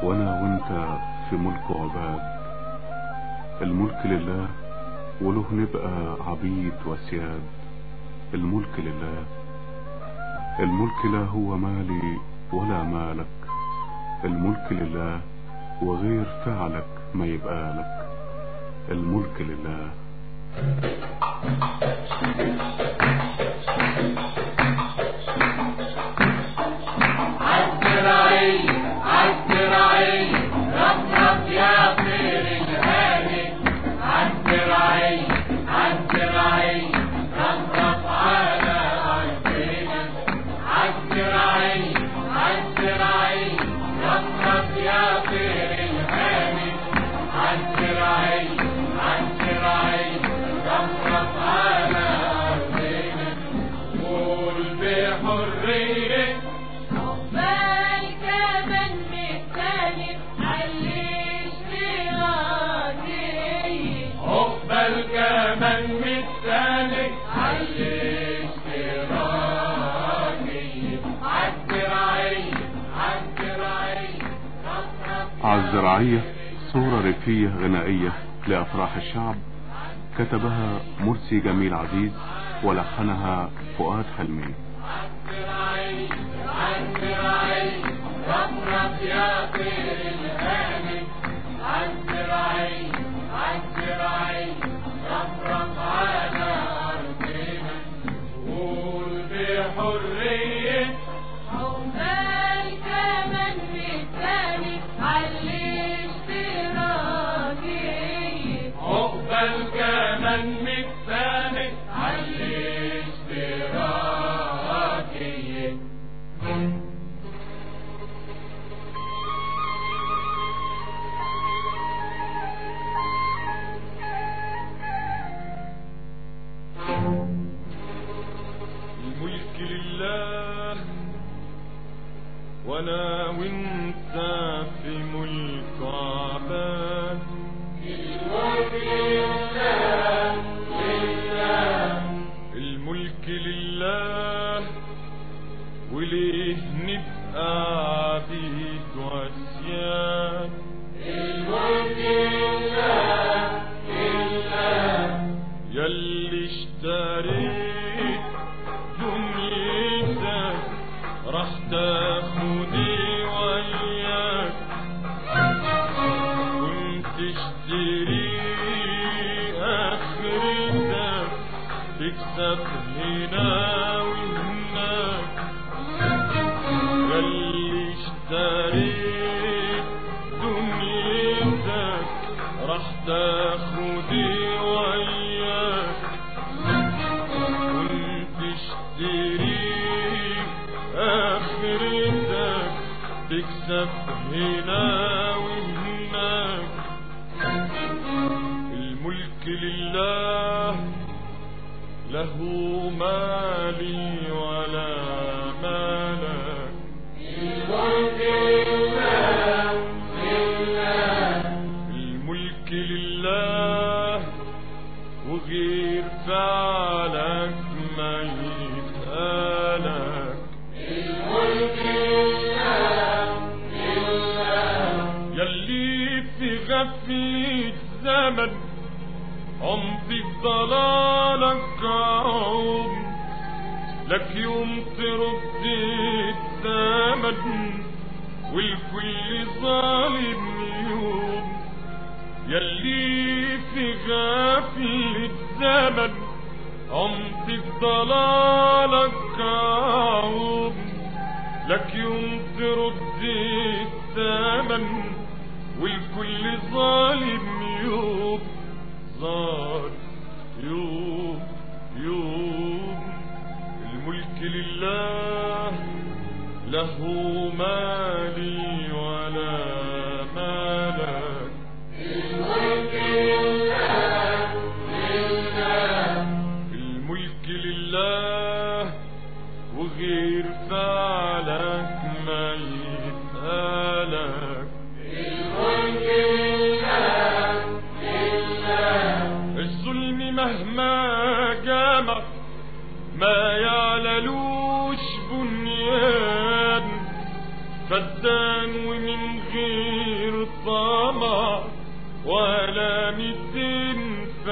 وانا وانت في ملك عباد الملك لله وله نبقى عبيد وسياد الملك لله الملك لا هو مالي ولا مالك الملك لله وغير فعلك ما يبقى لك الملك لله عالزراعية عالزراعية رفرف يا طير الهاني عالزراعية عالزراعية رفرف على أرضنا عالزراعية عالزراعية رفرف يا طير الهاني عالزراعية عالزراعية رفرف على أرضنا قول بحرية عقبال كمان مختلف عليش راضي عقبال كمان مستانك عالاشتراكية عالزراعية عالزراعية رفرف عالزراعية صورة ريفية غنائية لأفراح الشعب كتبها مرسي جميل عزيز ولحنها فؤاد حلمي عالزراعية عالزراعية رفرف يا طير الهاني عالزراعية عالزراعية رفرف على أرضنا قول بحرية عقبال كمان مختلف عليش راضي عقبال كمان مكسانك عالاشتراكية الملك لله وانا وانت في ملك عباد الملك لله وليه نبقى عبيد واسياد يلي اشتريت دنيتك راح تاخدي وياك كنت اشتري اخرتك تكسب هنا وهناك يلي اشتريت دنيتك راح تاخدي وياك كنت اشتري اخرتك تكسب هنا وهناك الملك لله له مالي ولا مالك الملك لله وغير فعلك ما يتقالك يلي في غفلة زمن عمري بضلالك عمر لك يوم ترد الثمن والكل ظالم يوم يلي في غفلة زمن عمري بضلالك عمر لك يوم ترد الثمن والكل ظالم يوم ظالم يوم يوم الملك لله له مالي ولا مالك الملك لله وغير فعلك ما يتقالك الظلم مهما جامع ما يعللوش بنيان فدان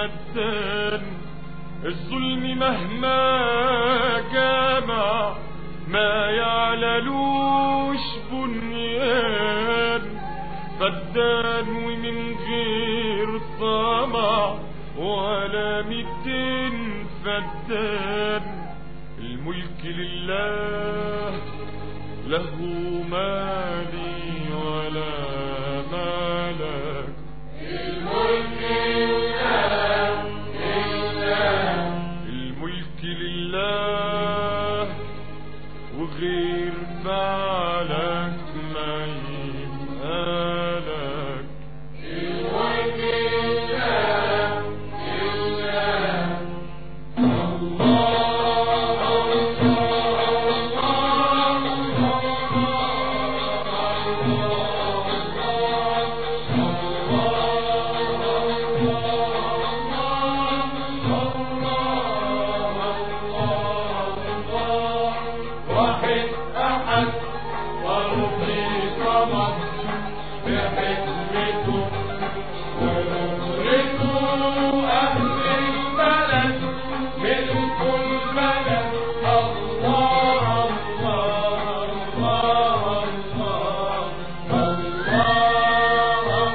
فدان الظلم مهما جامع ما يعللوش بنيان فدان ومن غير طمع ولا ميتين فدان الملك لله له مالي ولا مالك الملك لله وغير فعلك ما يبقالك واحد أحد وارضي صمد بحكمته ونورته أهل البلد ملك البلد الله الله الله الله الله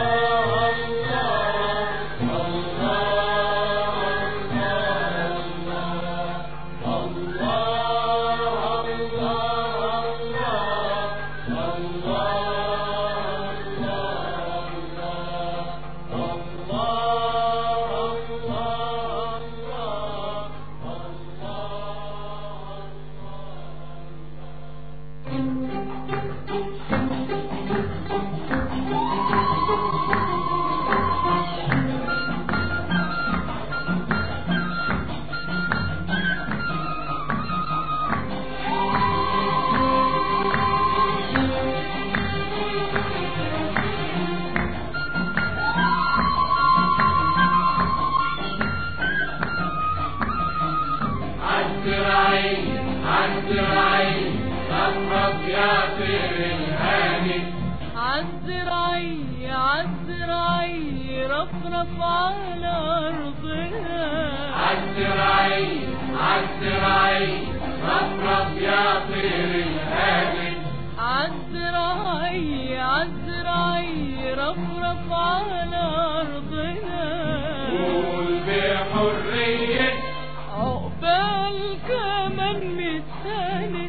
عالزراعي عالزراعي ربك يا طير الهاني عالزراعي عالزراعي رفرف على أرضنا عالزراعي عالزراعي ربك يا طير الهاني عالزراعي عالزراعي رفرف على أرضنا قول بحرية عقبال كمان متساني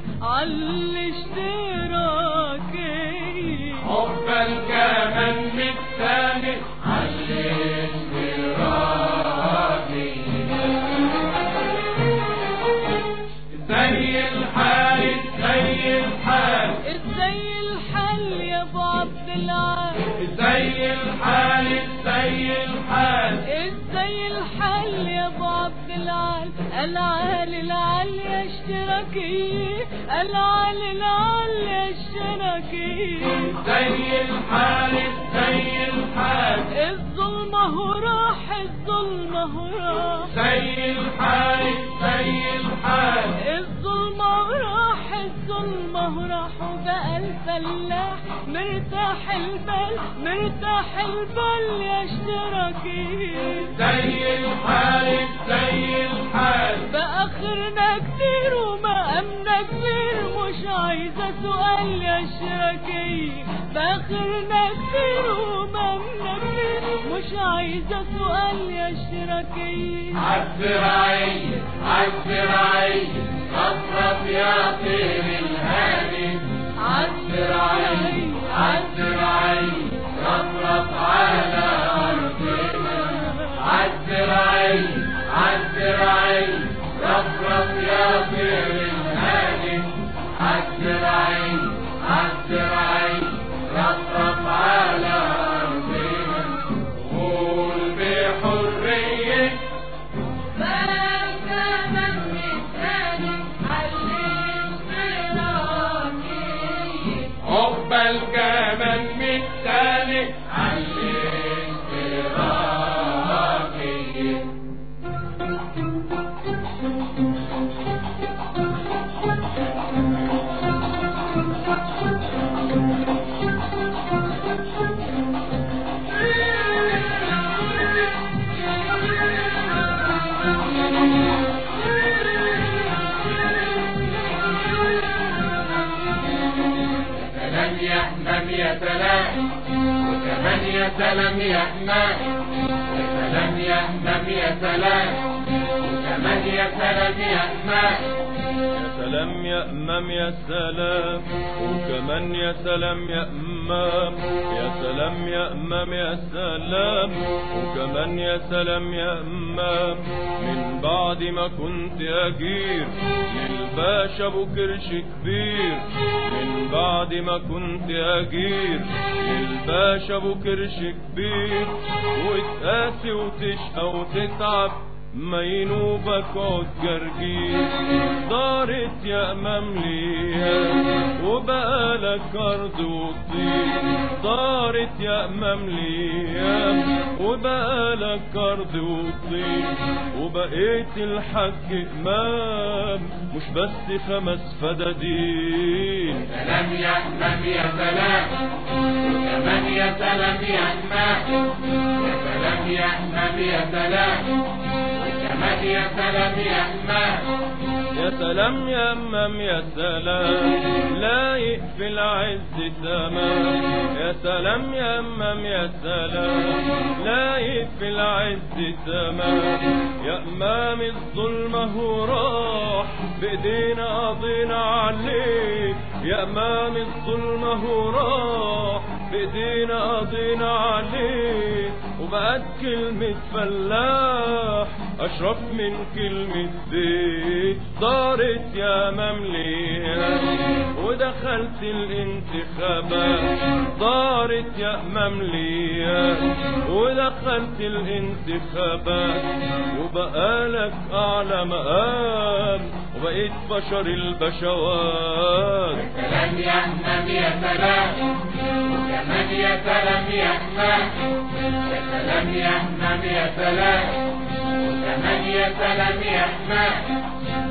عالاشتراكي عقبال كمان متسامح عالاشتراكي زي الحال زي الحال ازاي الحل يا ابو عبد العال زي الحال زي الحال ازاي الحل يا ابو عبد العال العال العال يا اشتراكي العال العال يا اشتراكي زي الحال زي الحال الظلم هو راح الظلم هو راح زي الحال زي الحال الظلم هو راح الظلم هو راح وبقى الفلاح مرتاح البال مرتاح البال يا اشتراكي زي الحال زي الحال بآخرنا كتير ومقامنا كبير مش عايزة سؤال يا شراكي بآخرنا كتير ومقامنا كبير مش عايزة سؤال يا شراكي عالزراعي عالزراعي رفرف يا طير الهادي عالزراعي عالزراعي رفرف على أرضنا عالزراعي عالزراعي رفرف يا طير الهادي عالزراعي عالزراعي رفرف على أرضنا قول بحرية عقبال كمان يأمم يا سلام وكمان يا سلام يأمم يا سلام يأمم يا سلام وكمان يا سلام يأمم يا سلام يا أمام يا سلام وكمان يا سلام يا أمام يا سلام يا أمام يا سلام وكمان يا سلام يا أمام من بعد ما كنت أجير للباشا أبو كرش كبير من بعد ما كنت أجير للباشا أبو كرش كبير وتقاسي وتشقى وتتعب ما ينوبك عود جرجير دارت يا مملية وبقالك أرض وطين دارت يا مملية وبقالك أرض وطين وبقيت الحج إمام مش بس خمس فدادين سلام يا أمام يا سلام وكمان يا سلام يا أمام يا سلام يا أمام يا سلام وكمان يا سلام يا أمام يا سلام يا أمام يا سلام لا يقفل عز تمام يا سلام يا أمام يا سلام لا يقفل عز تمام يا أمام الظلم هو راح بإيدينا قضينا عليك يا أمام الظلم هو راح بإيدينا قضينا عليك وبقت كلمة فلاح أشرف من كلمة بيت دارت يا مملية ودخلت الانتخابات دارت يا مملية ودخلت الانتخابات وبقالك أعلى مقام وبقيت بشر البشوات سلام يا أمام يا سلام وكمان يا سلام يا أمام يا سلام يا أمام يا سلام وكمان يا سلام يا أمام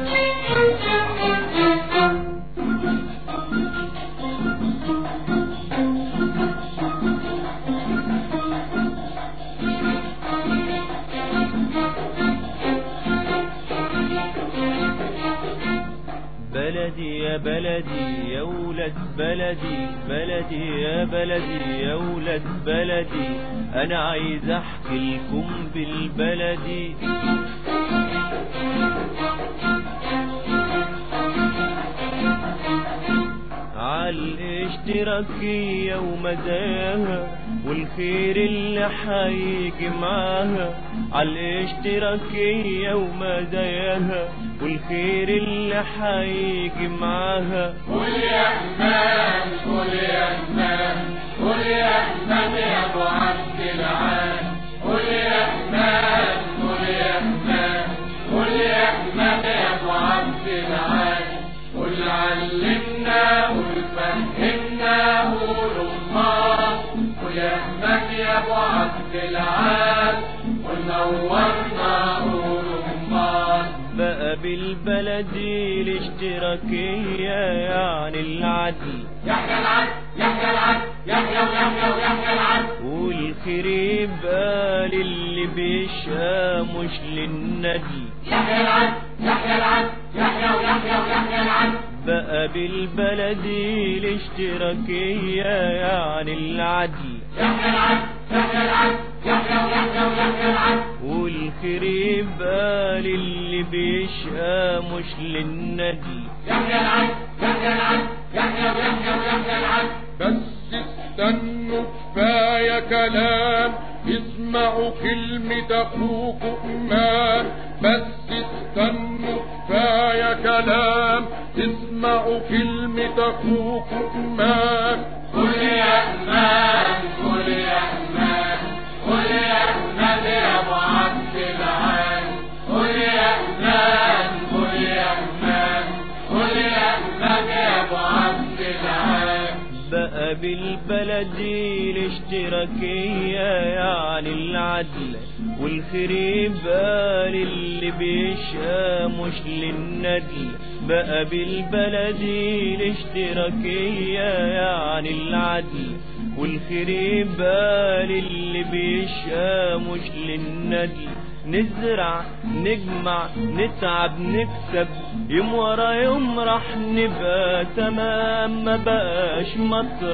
بلدي يا بلدي يا ولد بلدي بلدي يا بلدي يا ولد بلدي انا عايز احكي لكم بالبلدي عالاشتراكية ومزاياها والخير اللي حيجي معاها عالاشتراكية ومزاياها والخير اللي حيجي معاها قول يا أمام قول يا أمام قول يا أمام يا أبو عبد العال قول يا أمام قول يا أمام قول يا أمام يا أبو عبد العال قول علمنا قول فهمنا قول الله قول يا أمام يا أبو عبد العال قول نورنا قول الله بقى بالبلدي الاشتراكية يعني العدل يحيى العدل يحيى العدل يحيى ويحيى ويحيى العدل والخير يبقى للي بيشقى مش للندل يحيى العدل يحيى العدل يحيى ويحيى ويحيى العدل بقى بالبلدي الاشتراكية يعني العدل يحيى العدل يحيى العدل يحيى ويحيى ويحيى العدل والخير يبقى للي بيشقى مش للندل يحيى العدل يحيى العدل يحيى ويحيى ويحيى العدل بس استنوا كفاية كلام اسمعوا كلمة أخوك أمان بس استنوا كفاية كلام اسمعوا كلمة أخوك أمان قل يا أمان قل يا أمان قل يا أمان يا أبو عبد العال قل يا أمان قل يا أمان قل يا أمان يا أبو عبد العال بقى بالبلدي الاشتراكية يعني العدل والخير يبقى للي بيشقى مش للندل بقى بالبلدي الاشتراكية يعني العدل والخير يبقى للي بيشقى مش للندل نزرع نجمع نتعب نكسب يوم ورا يوم راح نبقى تمام ما بقاش مطرح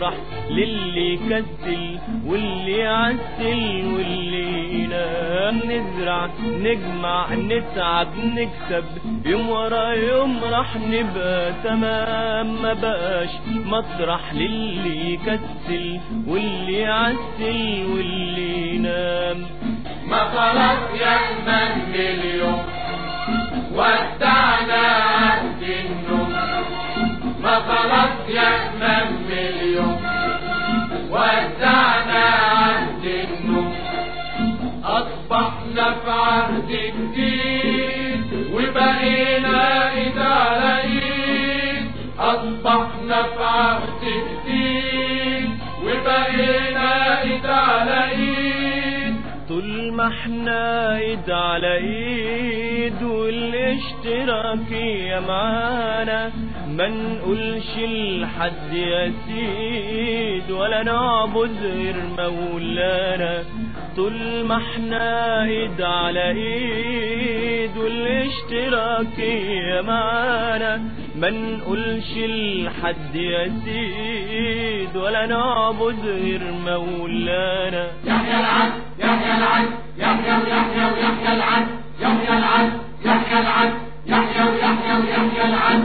للي يكسل واللي يعسل واللي ينام نزرع نجمع نتعب نكسب يوم ورا يوم راح نبقى تمام ما بقاش مطرح للي يكسل واللي يعسل واللي ينام ما خلاص يا من اليوم ودعنا عهد النوم ما خلاص يا من اليوم ودعنا عهد النوم أصبحنا في عهد جديد وبقينا إيد على إيد أصبحنا في عهد جديد وبقينا إيد على إيد طول ما احنا ايد على ايد والاشتراكية معانا ما نقولش لحد يا سيد ولا نعبد غير مولانا طول ما احنا ايد على ايد والاشتراكية معانا ما نقولش لحد يا سيد ولا نعبد غير مولانا يحيى العدل يحيى العدل يحيى ويحيى ويحيى العدل يحيى العدل يحيى العدل يحيى ويحيى ويحيى العدل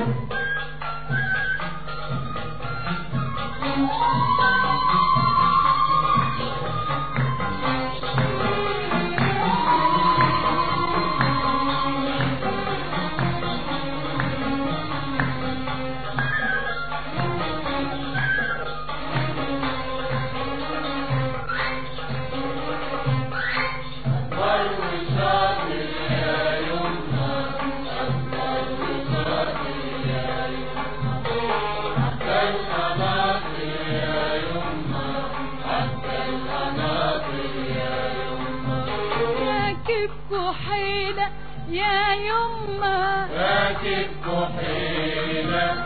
راكب كحيلة يا يما راكب كحيلة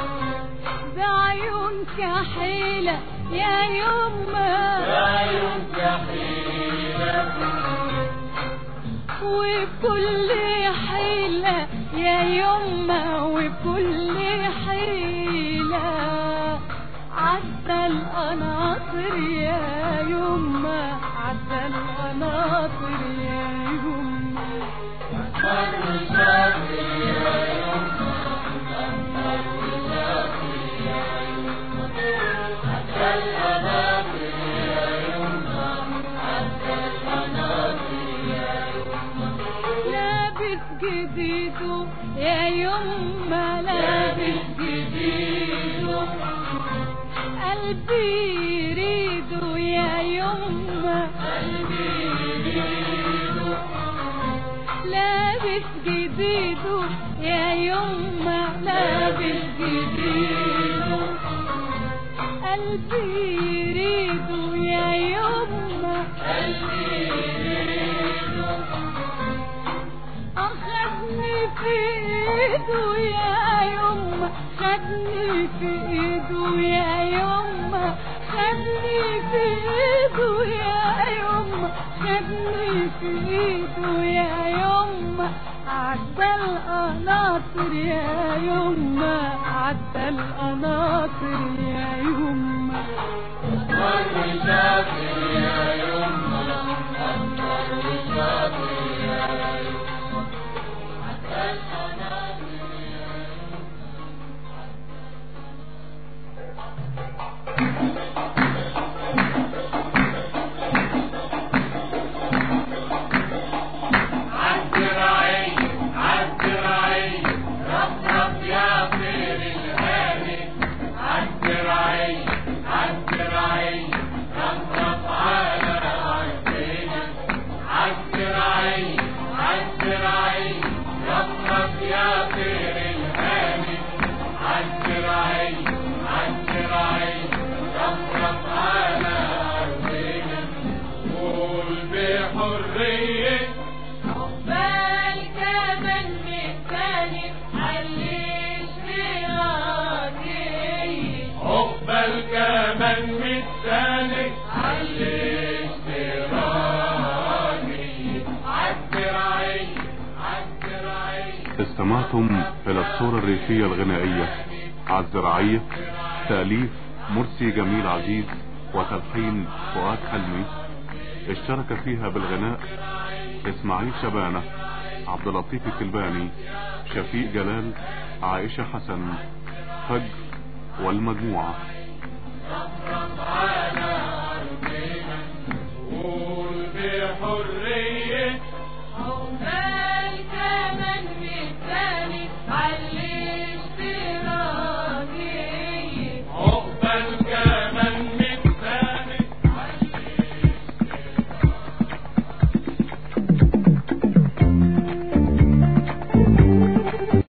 بعيون كحيلة يا يما عيون كحيلة وبكل حيلة يا يما وبكل حيلة عدى القناطر يا يما عدى القناطر يا يما لابس جديد يا يما لابس جديد قلبي يريد يا يما قلبي يريد لابس جديد يا يما لابس جديد قلبي يريد يا يما قلبي يريد أخذني في ايده يا يما خدني في ايده يا يما خدني في ايده يا يما خدني في ايده يا يما عدى القناطر يا يما عدى القناطر يا يما عالزراعي عالزراعي رفرف يا طير الهادي عالزراعي عالزراعي رفرف على عرضنا عالزراعي عالزراعي رفرف يا طير الهادي عالزراعي عالزراعي رفرف على عرضنا قول بحريه عقبال كمان مكاني عليش راضي عقبال كمان متسالك عالاشتراكي عالزراعي عالزراعي استمعتم إلى الصورة الريفية الغنائية عالزراعية تأليف مرسي جميل عزيز وتلحين فؤاد حلمي اشترك فيها بالغناء اسماعيل شبانة عبد اللطيف الكلباني شفيق جلال عائشة حسن فجر والمجموعة رفرف على